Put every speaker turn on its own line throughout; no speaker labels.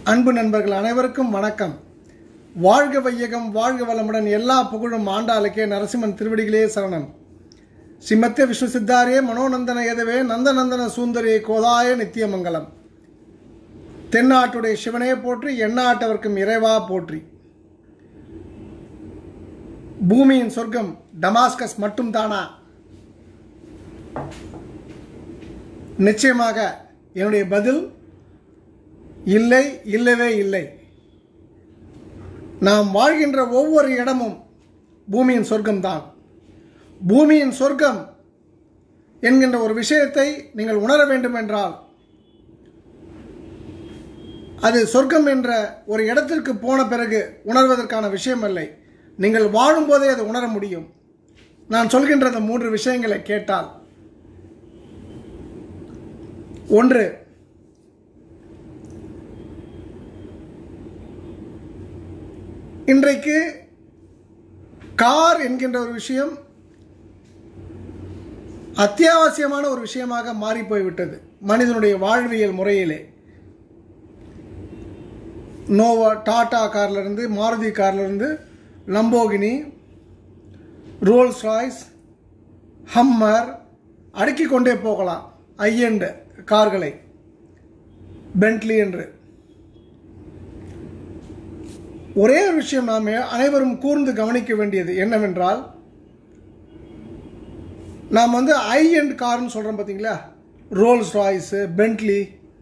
அன்பு நண்பர்கள் அனைவருக்கும் வணக்கம் வாழ்க வையகம் வாழ்க வளமுடன் எல்லா புகழும் ஆண்டாளுக்கே நரசிம்மன் திருவடிகளே சரணம் சிம்மத்திய விஷ்ணு சித்தாரே மனோநந்தன எதவே நந்தநந்தன சூந்தரே கோதாய நித்தியமங்கலம் தென்னாட்டுடைய சிவனே போற்றி எண்ணாட்டவர்க்கும் இறைவா போற்றி பூமியின் சொர்க்கம் டமாஸ்கஸ் மட்டும் தானா நிச்சயமாக என்னுடைய பதில் இல்லை இல்லவே இல்லை நாம் வாழ்கின்ற ஒவ்வொரு இடமும் பூமியின் சொர்க்கம்தான் பூமியின் சொர்க்கம் என்கின்ற ஒரு விஷயத்தை நீங்கள் உணர வேண்டும் என்றால் அது சொர்க்கம் என்ற ஒரு இடத்திற்கு போன பிறகு உணர்வதற்கான விஷயம் இல்லை நீங்கள் வாழும்போதே அதை உணர முடியும் நான் சொல்கின்ற அந்த மூன்று விஷயங்களை கேட்டால் ஒன்று இன்றைக்கு கார் என்கின்ற ஒரு விஷயம் அத்தியாவசியமான ஒரு விஷயமாக மாறி போய்விட்டது மனிதனுடைய வாழ்வியல் முறையிலே நோவா டாடா கார்லேருந்து மாருதி கார்லேருந்து லம்போகினி ரோல்ஸ் ராய்ஸ் ஹம்மர் அடுக்கிக் கொண்டே போகலாம் ஐஎண்ட் கார்களை பென்ட்லி என்று ஒரே ஒரு விஷயம் நாம் அனைவரும் கூர்ந்து கவனிக்க வேண்டியது என்னவென்றால் நாம் வந்து ஐ எண்ட் கார்னு சொல்கிறோம் பார்த்தீங்களா ரோல்ஸ் ராய்ஸு பென்ட்லி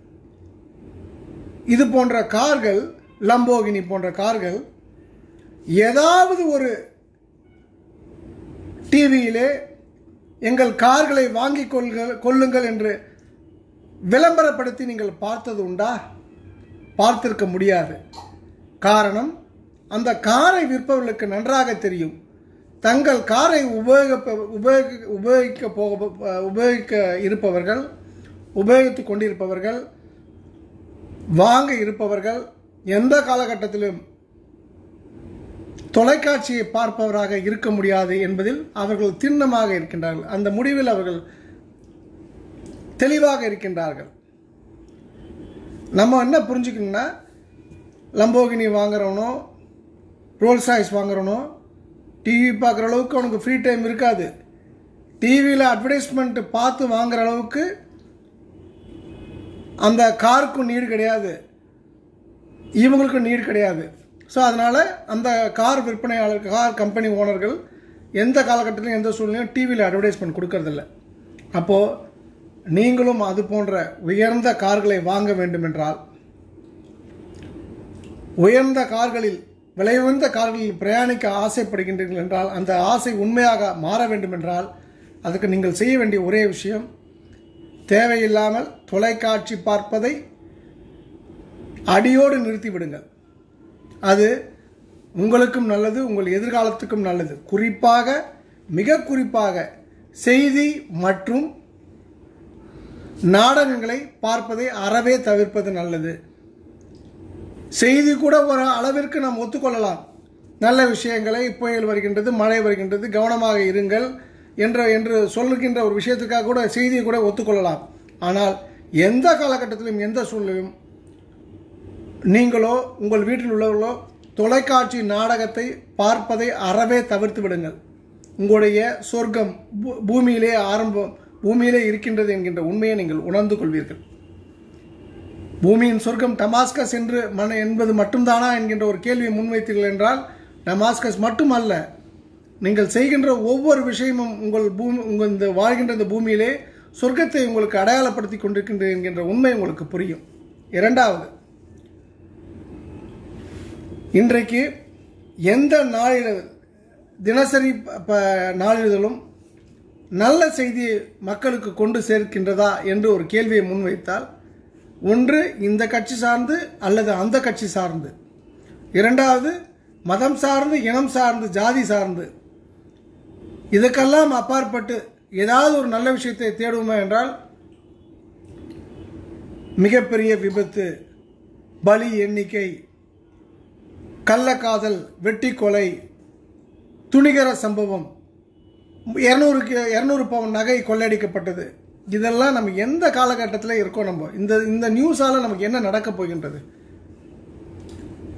இது போன்ற கார்கள் லம்போகினி போன்ற கார்கள் ஏதாவது ஒரு டிவியிலே எங்கள் கார்களை வாங்கிக் கொள்கள் கொள்ளுங்கள் என்று விளம்பரப்படுத்தி நீங்கள் பார்த்தது உண்டா பார்த்திருக்க முடியாது காரணம் அந்த காரை விற்பவர்களுக்கு நன்றாக தெரியும் தங்கள் காரை உபயோக உபயோக உபயோகிக்க போக உபயோகிக்க இருப்பவர்கள் உபயோகித்து கொண்டிருப்பவர்கள் வாங்க இருப்பவர்கள் எந்த காலகட்டத்திலும் தொலைக்காட்சியை பார்ப்பவராக இருக்க முடியாது என்பதில் அவர்கள் திண்ணமாக இருக்கின்றார்கள் அந்த முடிவில் அவர்கள் தெளிவாக இருக்கின்றார்கள் நம்ம என்ன புரிஞ்சுக்கணும்னா லம்போகினி வாங்குறவனோ ரோல்ஸ் ராய்ஸ் வாங்குறவனோ டிவி பார்க்குற அளவுக்கு அவனுக்கு ஃப்ரீ டைம் இருக்காது டிவியில் அட்வர்டைஸ்மெண்ட் பார்த்து வாங்குற அளவுக்கு அந்த காருக்கும் நீடு கிடையாது இவங்களுக்கும் நீடு கிடையாது ஸோ அதனால் அந்த கார் விற்பனையாளர் கார் கம்பெனி ஓனர்கள் எந்த காலகட்டத்திலும் எந்த சூழ்நிலையும் டிவியில் அட்வர்டைஸ்மெண்ட் கொடுக்கறதில்ல அப்போது நீங்களும் அது போன்ற உயர்ந்த கார்களை வாங்க வேண்டும் என்றால் உயர்ந்த கார்களில் விலை உயர்ந்த கார்களில் பிரயாணிக்க ஆசைப்படுகின்றீர்கள் என்றால் அந்த ஆசை உண்மையாக மாற வேண்டும் என்றால் அதுக்கு நீங்கள் செய்ய வேண்டிய ஒரே விஷயம் தேவையில்லாமல் தொலைக்காட்சி பார்ப்பதை அடியோடு நிறுத்திவிடுங்கள் அது உங்களுக்கும் நல்லது உங்கள் எதிர்காலத்துக்கும் நல்லது குறிப்பாக மிக குறிப்பாக செய்தி மற்றும் நாடகங்களை பார்ப்பதை அறவே தவிர்ப்பது நல்லது செய்தி கூட ஒரு அளவிற்கு நாம் ஒத்துக்கொள்ளலாம் நல்ல விஷயங்களை புயல் வருகின்றது மழை வருகின்றது கவனமாக இருங்கள் என்ற என்று சொல்லுகின்ற ஒரு விஷயத்துக்காக கூட செய்தியை கூட ஒத்துக்கொள்ளலாம் ஆனால் எந்த காலகட்டத்திலும் எந்த சூழ்நிலையும் நீங்களோ உங்கள் வீட்டில் உள்ளவர்களோ தொலைக்காட்சி நாடகத்தை பார்ப்பதை அறவே தவிர்த்து விடுங்கள் உங்களுடைய சொர்க்கம் பூமியிலே ஆரம்பம் பூமியிலே இருக்கின்றது என்கின்ற உண்மையை நீங்கள் உணர்ந்து கொள்வீர்கள் பூமியின் சொர்க்கம் டமாஸ்கஸ் என்று மன என்பது மட்டும்தானா என்கின்ற ஒரு கேள்வியை முன்வைத்தீர்கள் என்றால் டமாஸ்கஸ் மட்டுமல்ல நீங்கள் செய்கின்ற ஒவ்வொரு விஷயமும் உங்கள் பூமி உங்கள் இந்த வாழ்கின்ற இந்த பூமியிலே சொர்க்கத்தை உங்களுக்கு அடையாளப்படுத்தி கொண்டிருக்கின்றது என்கின்ற உண்மை உங்களுக்கு புரியும் இரண்டாவது இன்றைக்கு எந்த நாளில் தினசரி நாளிதழும் நல்ல செய்தியை மக்களுக்கு கொண்டு சேர்க்கின்றதா என்று ஒரு கேள்வியை முன்வைத்தால் ஒன்று இந்த கட்சி சார்ந்து அல்லது அந்த கட்சி சார்ந்து இரண்டாவது மதம் சார்ந்து இனம் சார்ந்து ஜாதி சார்ந்து இதுக்கெல்லாம் அப்பாற்பட்டு ஏதாவது ஒரு நல்ல விஷயத்தை தேடுவோமா என்றால் மிகப்பெரிய விபத்து பலி எண்ணிக்கை கள்ளக்காதல் வெட்டி கொலை துணிகர சம்பவம் இரநூறுக்கு இரநூறு பவுன் நகை கொள்ளையடிக்கப்பட்டது இதெல்லாம் நம்ம எந்த காலகட்டத்தில் இருக்கோம் நம்ம இந்த இந்த நியூஸால் நமக்கு என்ன நடக்க போகின்றது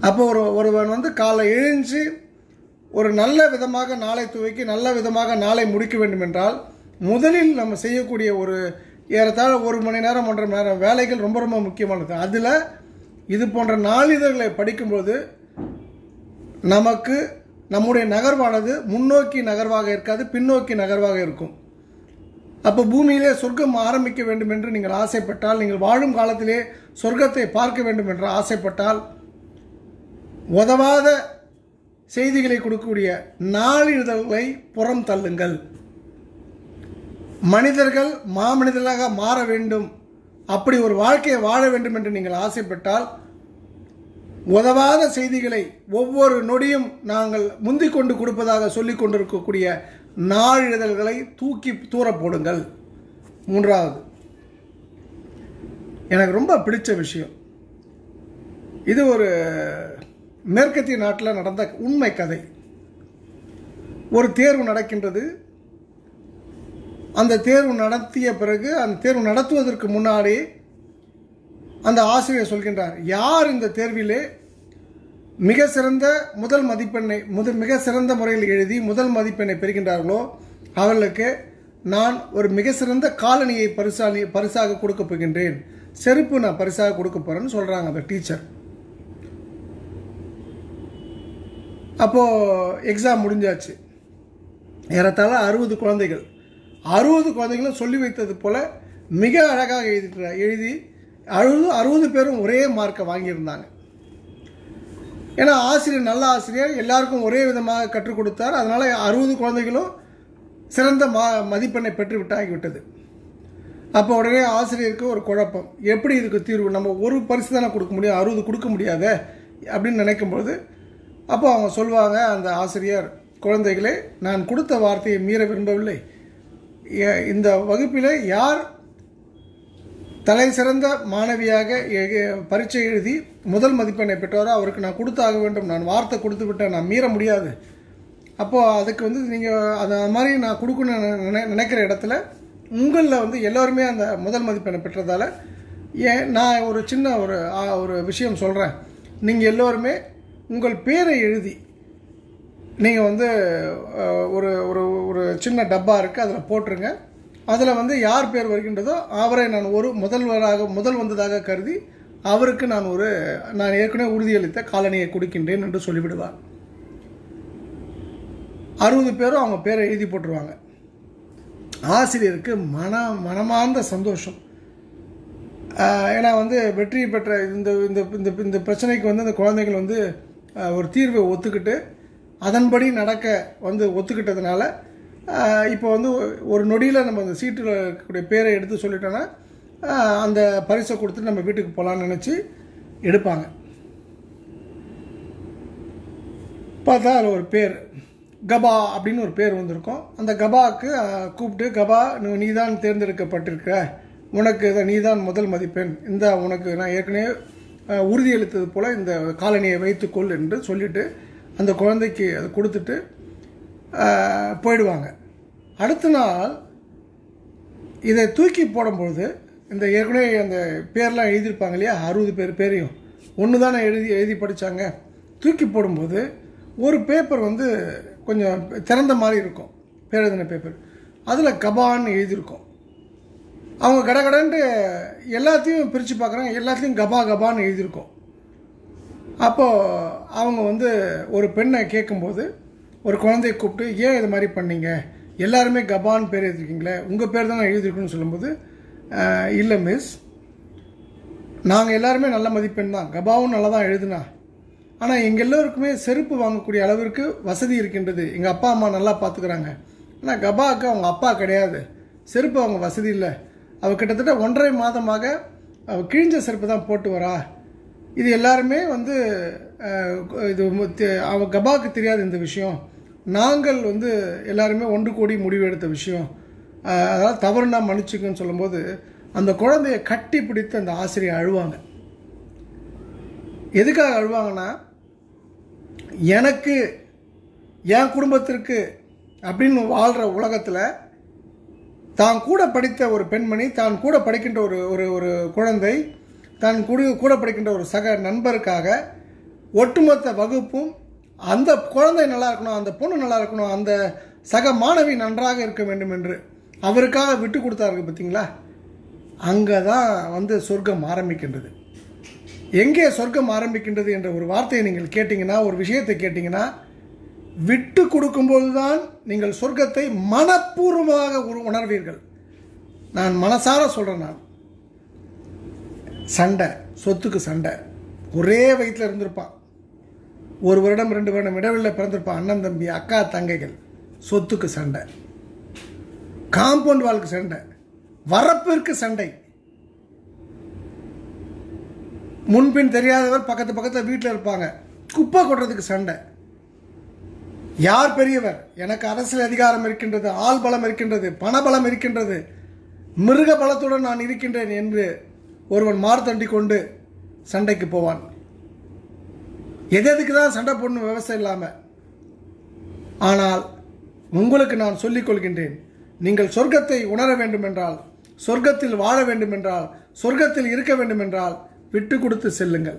அப்போ ஒரு ஒருவன் வந்து காலை எழுந்து ஒரு நல்ல விதமாக நாளை துவக்கி நல்ல விதமாக நாளை முடிக்க வேண்டும் என்றால் முதலில் நம்ம செய்யக்கூடிய ஒரு ஏறத்தாழ ஒரு மணி நேரம் ஒன்றரை மணி நேரம் வேலைகள் ரொம்ப ரொம்ப முக்கியமானது அதில் இது போன்ற நாளிதழ்களை படிக்கும்போது நமக்கு நம்முடைய நகர்வானது முன்னோக்கி நகர்வாக இருக்காது பின்னோக்கி நகர்வாக இருக்கும் அப்போ பூமியிலே சொர்க்கம் ஆரம்பிக்க வேண்டும் என்று நீங்கள் ஆசைப்பட்டால் நீங்கள் வாழும் காலத்திலே சொர்க்கத்தை பார்க்க வேண்டும் என்று ஆசைப்பட்டால் உதவாத செய்திகளை கொடுக்கக்கூடிய நாளிதழ்களை புறம் தள்ளுங்கள் மனிதர்கள் மாமனிதர்களாக மாற வேண்டும் அப்படி ஒரு வாழ்க்கையை வாழ வேண்டும் என்று நீங்கள் ஆசைப்பட்டால் உதவாத செய்திகளை ஒவ்வொரு நொடியும் நாங்கள் முந்திக் கொண்டு கொடுப்பதாக சொல்லிக் கொண்டிருக்கக்கூடிய நாளிதழ்களை தூக்கி தூர போடுங்கள் மூன்றாவது எனக்கு ரொம்ப பிடிச்ச விஷயம் இது ஒரு மேற்கத்திய நாட்டில் நடந்த உண்மை கதை ஒரு தேர்வு நடக்கின்றது அந்த தேர்வு நடத்திய பிறகு அந்த தேர்வு நடத்துவதற்கு முன்னாடி அந்த ஆசிரியர் சொல்கின்றார் யார் இந்த தேர்விலே மிக சிறந்த முதல் மதிப்பெண்ணை முதல் மிக சிறந்த முறையில் எழுதி முதல் மதிப்பெண்ணை பெறுகின்றார்களோ அவர்களுக்கு நான் ஒரு மிக சிறந்த காலணியை பரிசாலி பரிசாக கொடுக்க போகின்றேன் செருப்பு நான் பரிசாக கொடுக்க போறேன்னு சொல்றாங்க அந்த டீச்சர் அப்போ எக்ஸாம் முடிஞ்சாச்சு ஏறத்தாழ அறுபது குழந்தைகள் அறுபது குழந்தைகளும் சொல்லி வைத்தது போல மிக அழகாக எழுதிட்டு எழுதி அறுபது அறுபது பேரும் ஒரே மார்க்கை வாங்கியிருந்தாங்க ஏன்னா ஆசிரியர் நல்ல ஆசிரியர் எல்லாருக்கும் ஒரே விதமாக கற்றுக் கொடுத்தார் அதனால அறுபது குழந்தைகளும் சிறந்த மா மதிப்பெண்ணை பெற்று விட்டாகிவிட்டது அப்போ உடனே ஆசிரியருக்கு ஒரு குழப்பம் எப்படி இதுக்கு தீர்வு நம்ம ஒரு பரிசு தானே கொடுக்க முடியும் அறுபது கொடுக்க முடியாதே அப்படின்னு நினைக்கும்போது அப்போ அவங்க சொல்லுவாங்க அந்த ஆசிரியர் குழந்தைகளே நான் கொடுத்த வார்த்தையை மீற விரும்பவில்லை எ- இந்த வகுப்பில் யார் தலை சிறந்த மாணவியாக எ- பரீட்சை எழுதி முதல் மதிப்பெண்ணை பெற்றாரோ அவருக்கு நான் கொடுத்தாக வேண்டும் நான் வார்த்தை கொடுத்து விட்டேன் நான் மீற முடியாது அப்போது அதுக்கு வந்து நீங்கள் அது மாதிரி நான் கொடுக்கணும்னு நினை நினைக்கிற இடத்துல உங்களில் வந்து எல்லோருமே அந்த முதல் மதிப்பெண்ணை பெற்றதால ஏன் நான் ஒரு சின்ன ஒரு ஆ, ஒரு விஷயம் சொல்கிறேன் நீங்கள் எல்லோருமே உங்கள் பேரை எழுதி நீங்கள் வந்து அஹ், ஒரு ஒரு ஒரு சின்ன டப்பா இருக்குது அதில் போட்டுருங்க அதில் வந்து யார் பேர் வருகின்றதோ அவரை நான் ஒரு முதல்வராக முதல் வந்ததாக கருதி அவருக்கு நான் ஒரு நான் ஏற்கனவே உறுதியளித்த காலனியை கொடுக்கின்றேன் என்று சொல்லிவிடுவார் அறுபது பேரும் அவங்க பேரை எழுதி போட்டுருவாங்க ஆசிரியருக்கு மன மனமார்ந்த சந்தோஷம் ஆஹ் ஏன்னா வந்து வெற்றி பெற்ற இந்த இந்த இந்த இந்த பிரச்சனைக்கு வந்து இந்த குழந்தைகள் வந்து ஆஹ் ஒரு தீர்வை ஒத்துக்கிட்டு அதன்படி நடக்க வந்து ஒத்துக்கிட்டதுனால ஆஹ் இப்போ வந்து ஒரு நொடியில் நம்ம அந்த சீட்டில் இருக்கக்கூடிய பேரை எடுத்து சொல்லிட்டோன்னா ஆஹ் அந்த பரிசை கொடுத்து நம்ம வீட்டுக்கு போகலான்னு நினச்சி எடுப்பாங்க பார்த்தா அதில் ஒரு பேர் கபா அப்படின்னு ஒரு பேர் வந்திருக்கும் அந்த கபாவுக்கு அஹ், கூப்பிட்டு கபா நீ தான் தேர்ந்தெடுக்கப்பட்டிருக்கிற உனக்கு இதை நீ தான் முதல் மதிப்பெண் இந்த உனக்கு நான் ஏற்கனவே அஹ், உறுதியளித்தது போல் இந்த காலனியை வைத்துக்கொள் என்று சொல்லிட்டு அந்த குழந்தைக்கு அதை கொடுத்துட்டு அஹ், போயிடுவாங்க அடுத்த நாள் இதை தூக்கி போடும்பொழுது இந்த ஏற்கனவே அந்த பேர்லாம் எழுதியிருப்பாங்க இல்லையா அறுபது பேர் பேரையும் ஒன்று தானே எழுதி எழுதி படித்தாங்க தூக்கி போடும்போது ஒரு பேப்பர் வந்து கொஞ்சம் திறந்த மாதிரி இருக்கும் பேர் எழுதின பேப்பர் அதில் கபான்னு எழுதியிருக்கும் அவங்க கடகடன்ட்டு எல்லாத்தையும் பிரித்து பார்க்குறாங்க எல்லாத்தையும் கபா கபான்னு எழுதியிருக்கும் அப்போது அவங்க வந்து ஒரு பெண்ணை கேட்கும்போது ஒரு குழந்தைய கூப்பிட்டு ஏன் இது மாதிரி பண்ணீங்க எல்லாருமே கபான் பேர் எழுதிருக்கீங்களே உங்கள் பேர் தான் எழுதியிருக்குன்னு சொல்லும்போது "அஹ், இல்லை மிஸ் நாங்கள் எல்லாருமே நல்ல மதிப்பெண் தான் கபாவும் நல்லா தான் எழுதுனா ஆனால் எங்கள் எல்லோருக்குமே செருப்பு வாங்கக்கூடிய அளவிற்கு வசதி இருக்கின்றது எங்கள் அப்பா அம்மா நல்லா பார்த்துக்கிறாங்க ஆனால் கபாவுக்கு அவங்க அப்பா கிடையாது செருப்பு அவங்க வசதி இல்லை அவள் கிட்டத்தட்ட ஒன்றரை மாதமாக அவள் கிழிஞ்ச செருப்பு தான் போட்டு வரா இது எல்லாருமே வந்து அஹ், இது மு- தெ- அவ கபாவுக்கு தெரியாது இந்த விஷயம் நாங்கள் வந்து எல்லாருமே ஒன்று கூடி முடிவு எடுத்த விஷயம் அஹ், அதாவது தவறுனா மன்னிச்சுக்குன்னு சொல்லும்போது அந்த குழந்தைய கட்டி பிடித்து அந்த ஆசிரியர் அழுவாங்க எதுக்காக அழுவாங்கன்னா எனக்கு என் குடும்பத்திற்கு அப்படின்னு வாழ்கிற உலகத்தில் தான் கூட படித்த ஒரு பெண்மணி தான் கூட படிக்கின்ற ஒரு ஒரு ஒரு குழந்தை தான் கூட கூட படிக்கின்ற ஒரு சக நண்பருக்காக ஒட்டுமொத்த வகுப்பும் அந்த குழந்தை நல்லா இருக்கணும் அந்த பொண்ணு நல்லா இருக்கணும் அந்த சக மாணவி நன்றாக இருக்க வேண்டும் என்று அவருக்காக விட்டு கொடுத்தாரு பார்த்தீங்களா அங்கே தான் வந்து சொர்க்கம் ஆரம்பிக்கின்றது எங்கே சொர்க்கம் ஆரம்பிக்கின்றது என்ற ஒரு வார்த்தையை நீங்கள் கேட்டிங்கன்னா ஒரு விஷயத்தை கேட்டிங்கன்னா விட்டு கொடுக்கும்போது தான் நீங்கள் சொர்க்கத்தை மனப்பூர்வமாக உரு- உணர்வீர்கள் நான் மனசார சொல்கிறேன் நான் சண்டை சொத்துக்கு சண்டை ஒரே வயிற்றில் இருந்திருப்பான் ஒரு வருடம் ரெண்டு வருடம் இடைவெளியில் பிறந்திருப்பான் அண்ணன் தம்பி அக்கா தங்கைகள் சொத்துக்கு சண்டை காம்பவுண்ட் வாலுக்கு சண்டை வரப்பிற்கு சண்டை முன்பின் தெரியாதவர் பக்கத்து பக்கத்தில் வீட்டில் இருப்பாங்க குப்பை கொட்டுறதுக்கு சண்டை யார் பெரியவர் எனக்கு அரசியல் அதிகாரம் இருக்கின்றது ஆள் பலம் இருக்கின்றது பணபலம் இருக்கின்றது மிருக பலத்துடன் நான் இருக்கின்றேன் என்று ஒருவன் மார்த்தண்டி கொண்டு சண்டைக்கு போவான் எது எதுக்கு தான் சண்டை போடணும் விவசாயம் இல்லாமல் ஆனால் உங்களுக்கு நான் சொல்லிக் கொள்கின்றேன் நீங்கள் சொர்க்கத்தை உணர வேண்டும் என்றால் சொர்க்கத்தில் வாழ வேண்டும் என்றால் சொர்க்கத்தில் இருக்க வேண்டும் என்றால் விட்டு கொடுத்து செல்லுங்கள்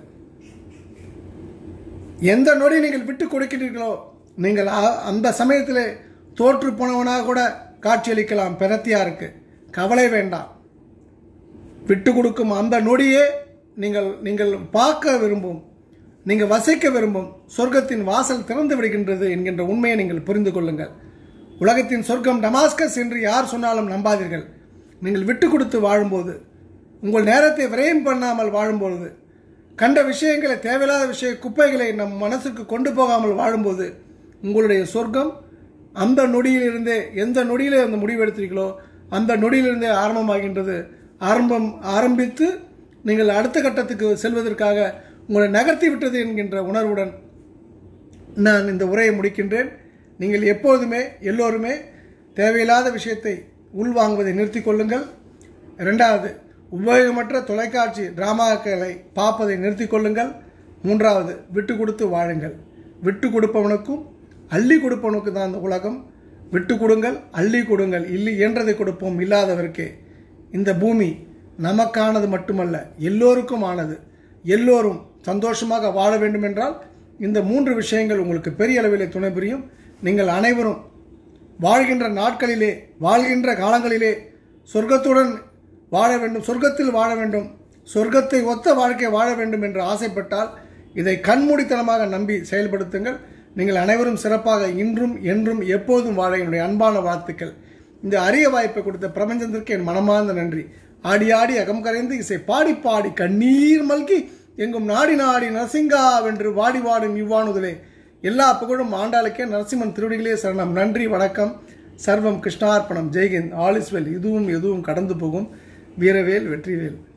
எந்த நொடி நீங்கள் விட்டு கொடுக்கிறீர்களோ நீங்கள் அ- அந்த சமயத்திலே தோற்று போனவனாக கூட காட்சியளிக்கலாம் பெரத்தியாருக்கு கவலை வேண்டாம் விட்டு கொடுக்கும் அந்த நொடியே நீங்கள் நீங்கள் பார்க்க விரும்பும் நீங்கள் வசிக்க விரும்பும் சொர்க்கத்தின் வாசல் திறந்து விடுகின்றது என்கின்ற உண்மையை நீங்கள் புரிந்து கொள்ளுங்கள் உலகத்தின் சொர்க்கம் டமாஸ்கஸ் என்று யார் சொன்னாலும் நம்பாதீர்கள் நீங்கள் விட்டு கொடுத்து வாழும்போது உங்கள் நேரத்தை விரயம் பண்ணாமல் வாழும்பொழுது கண்ட விஷயங்களை தேவையில்லாத விஷய குப்பைகளை நம் மனசுக்கு கொண்டு போகாமல் வாழும்போது உங்களுடைய சொர்க்கம் அந்த நொடியிலிருந்தே எந்த நொடியிலே அந்த முடிவு எடுத்தீர்களோ அந்த நொடியிலிருந்தே ஆரம்பமாகின்றது ஆரம்பம் ஆரம்பித்து நீங்கள் அடுத்த கட்டத்துக்கு செல்வதற்காக உங்களை நகர்த்தி விட்டது என்கின்ற உணர்வுடன் நான் இந்த உரையை முடிக்கின்றேன் நீங்கள் எப்போதுமே எல்லோருமே தேவையில்லாத விஷயத்தை உள்வாங்குவதை நிறுத்திக் கொள்ளுங்கள் இரண்டாவது உபயோகமற்ற தொலைக்காட்சி டிராமாக்களை பார்ப்பதை நிறுத்திக் கொள்ளுங்கள் மூன்றாவது விட்டு கொடுத்து வாழுங்கள் விட்டு கொடுப்பவனுக்கும் அள்ளி கொடுப்பவனுக்கு தான் இந்த உலகம் விட்டு கொடுங்கள் அள்ளி கொடுங்கள் இல்லை இயன்றதை கொடுப்போம் இல்லாதவருக்கே இந்த பூமி நமக்கானது மட்டுமல்ல எல்லோருக்கும் ஆனது எல்லோரும் சந்தோஷமாக வாழ வேண்டும் என்றால் இந்த மூன்று விஷயங்கள் உங்களுக்கு பெரிய அளவிலே துணை புரியும் நீங்கள் அனைவரும் வாழ்கின்ற நாட்களிலே வாழ்கின்ற காலங்களிலே சொர்க்கத்துடன் வாழ வேண்டும் சொர்க்கத்தில் வாழ வேண்டும் சொர்க்கத்தை ஒத்த வாழ்க்கை வாழ வேண்டும் என்று ஆசைப்பட்டால் இதை கண்மூடித்தனமாக நம்பி செயல்படுத்துங்கள் நீங்கள் அனைவரும் சிறப்பாக இன்றும் என்றும் எப்போதும் வாழ என்னுடைய அன்பான வாழ்த்துக்கள் இந்த அரிய வாய்ப்பை கொடுத்த பிரபஞ்சத்திற்கு என் மனமார்ந்த நன்றி ஆடி ஆடி அகம் கரைந்து இசை பாடி பாடி கண்ணீர் மல்கி எங்கும் நாடி நாடி நரசிங்கா வென்று வாடி வாடும் இவ்வாணுதலே எல்லா புகழும் ஆண்டாளுக்கே நரசிம்மன் திருவடிகளே சரணம் நன்றி வணக்கம் சர்வம் கிருஷ்ணார்ப்பணம் ஜெய்ஹிந்த் ஆல் இஸ் வெல் இதுவும் எதுவும் கடந்து போகும் வீரவேல் வெற்றிவேல்